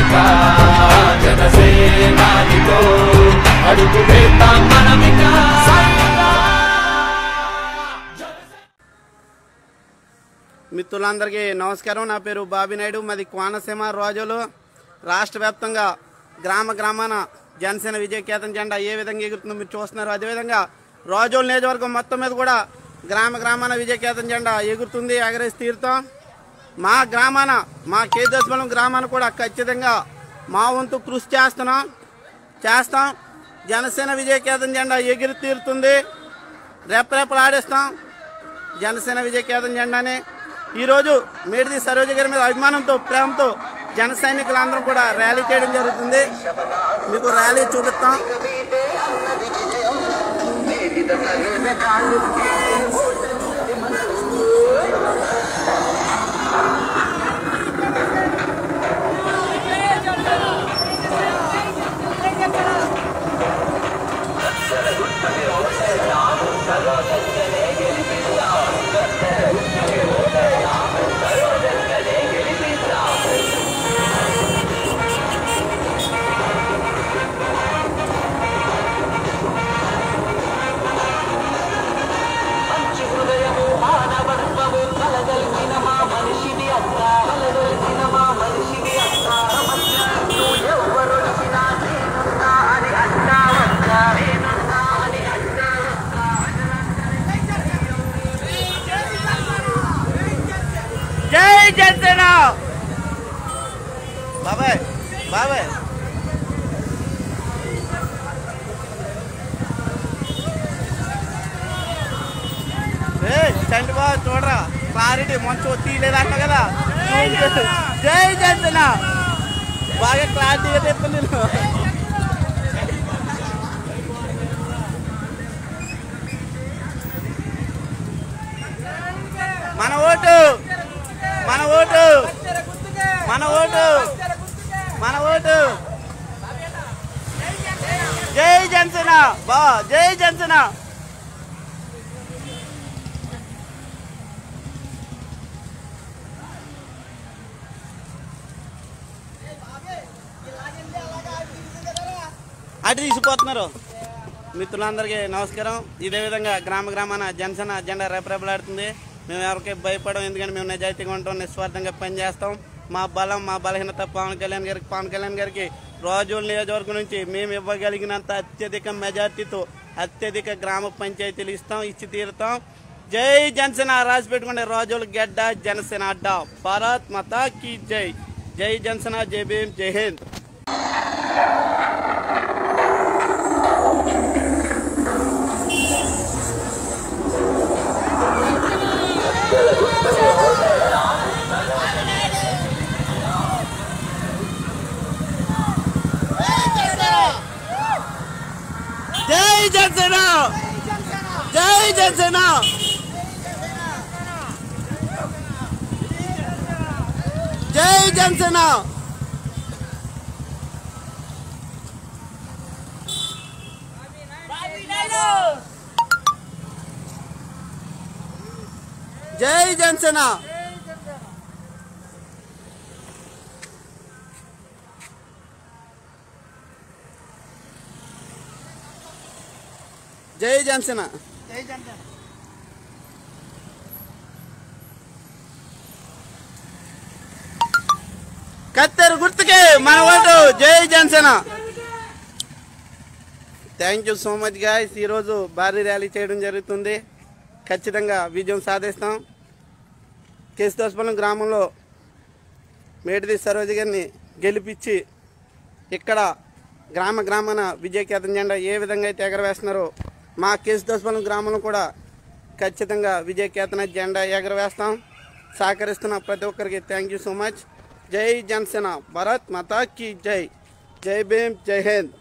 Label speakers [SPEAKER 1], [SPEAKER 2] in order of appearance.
[SPEAKER 1] మనమిక జనసేనానితో అడుగు వేద్దాం మనమిక
[SPEAKER 2] మిత్రులందరికీ నమస్కారం నా పేరు బాబీ నాయుడు మాది కోనసీమ రోజులు రాష్ట్ర వ్యాప్తంగా గ్రామ గ్రామాన జనసేన విజయకేతన్ జెండా ఏ విధంగా ఎగురుతుందో మీరు చూస్తున్నారు అదేవిధంగా రోజుల నియోజకవర్గం మొత్తం మీద కూడా గ్రామ గ్రామాన విజయకేతన్ జెండా ఎగురుతుంది ఎగరేసి తీరుతాం మా గ్రామాన మా కేదస్వలం గ్రామాన కూడా ఖచ్చితంగా మా వంతు కృషి చేస్తున్నాం చేస్తాం జనసేన విజయకేతన్ జెండా ఎగిరి తీరుతుంది రెప్పరెప్పలు ఆడేస్తాం జనసేన విజయ కేతన్ జెండాని ఈరోజు మేడిది సరోజ గారి మీద అభిమానంతో ప్రేమతో జన సైనికులందరం కూడా ర్యాలీ చేయడం జరుగుతుంది మీకు ర్యాలీ చూపిస్తాం జై జనసేన బాబాయ్ బాబాయ్ ఏ చండి బాబు చూడరా క్లారిటీ మంచు తీయలేదంట కదా జై జనసేన బాగా క్లారిటీగా చెప్తాను నేను మన ఓటు మన ఓటు మన ఓటు మన ఓటు జై జనసేన బా జై జనసేన అటు తీసిపోతున్నారు మిత్రులందరికీ నమస్కారం ఇదే విధంగా గ్రామ గ్రామాన జనసేన జెండా రేపరేపలాడుతుంది మేము ఎవరికి భయపడం ఎందుకంటే మేము నిజాయితీగా ఉంటాం నిస్వార్థంగా పనిచేస్తాం మా బలం మా బలహీనత పవన్ కళ్యాణ్ గారికి పవన్ కళ్యాణ్ గారికి రోజుల నియోజకవర్గం నుంచి మేము ఇవ్వగలిగినంత అత్యధిక మెజార్టీతో అత్యధిక గ్రామ పంచాయతీలు ఇస్తాం ఇచ్చి తీరుతాం జై జనసేన రాసి పెట్టుకుంటే రోజుల గడ్డ జనసేన అడ్డ భారత్ మాతా కీ జై జై జనసేన జై భీమ్ జై హింద్ జై జనసేన జై జనసేన జై జనసేన జై జనసేన జై జనసేన కత్తెర గుర్తుకే మన ఓటు జై Janasena thank you so much guys ఈరోజు భారీ ర్యాలీ చేయడం జరుగుతుంది ఖచ్చితంగా విజయం సాధిస్తాం కేశదాస్పల్లం గ్రామంలో మేటిది సరోజ గారిని గెలిపించి ఇక్కడ గ్రామ గ్రామాన విజయకేతన్ జెండా ఏ విధంగా అయితే ఎగరవేస్తున్నారో మా కేశదాస్పల్లం గ్రామంలో కూడా ఖచ్చితంగా విజయకేతన జెండా ఎగరవేస్తాం సహకరిస్తున్న ప్రతి ఒక్కరికి థ్యాంక్ యూ సో మచ్ జై జనసేన భరత్ మాతా కీ జై జై భీమ్ జై హింద్